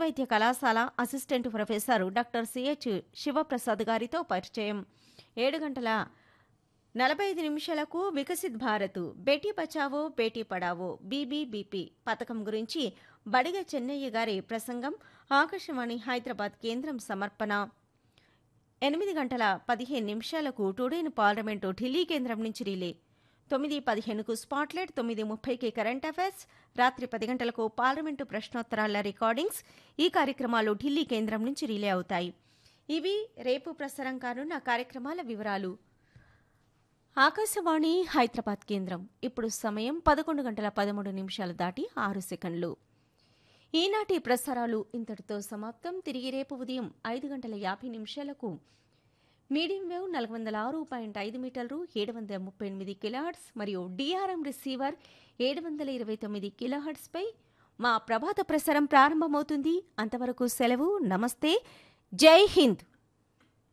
వైద్య కళాశాల assistant professor doctor C H Sivaprasad గారితో పరిచయం ఏడు గంటల నలభై ఐదు నిమిషాలకు వికసిత్ భారత్ బేటీ బచావో బేటీ పడావో బీబీబీపీ పథకం గురించి బడిగ చెన్నయ్య గారి ప్రసంగం ఆకాశవాణి హైదరాబాద్ కేంద్రం సమర్పణ ఎనిమిది గంటల పదిహేను నిమిషాలకు టుడేను పార్లమెంటు ఢిల్లీ కేంద్రం నుంచి రిలే తొమ్మిది పదిహేనుకు స్పాట్లైట్ తొమ్మిది ముప్పైకి కరెంట్ అఫైర్స్ రాత్రి పది గంటలకు పార్లమెంటు ప్రశ్నోత్తరాల రికార్డింగ్స్ ఈ కార్యక్రమాలు ఢిల్లీ కేంద్రం నుంచి రిలే అవుతాయి ఇవి రేపు ప్రసారం కానున్న కార్యక్రమాల వివరాలు ఆకాశవాణి హైదరాబాద్ కేంద్రం ఇప్పుడు సమయం పదకొండు గంటల పదమూడు నిమిషాలు దాటి ఆరు సెకండ్లు ఈనాటి ప్రసారాలు ఇంతటితో సమాప్తం తిరిగి రేపు ఉదయం ఐదు గంటల యాభై నిమిషాలకు మీడియం వేవ్ నాలుగు వందల ఆరు పాయింట్ ఐదు మీటర్లు ఏడు వందల ముప్పై ఎనిమిది కిలోహర్ట్స్ మరియు డిఆర్ఎం రిసీవర్ ఏడు వందల ఇరవై తొమ్మిది కిలోహర్ట్స్పై మా ప్రభాత ప్రసారం ప్రారంభమవుతుంది అంతవరకు సెలవు నమస్తే జై హింద్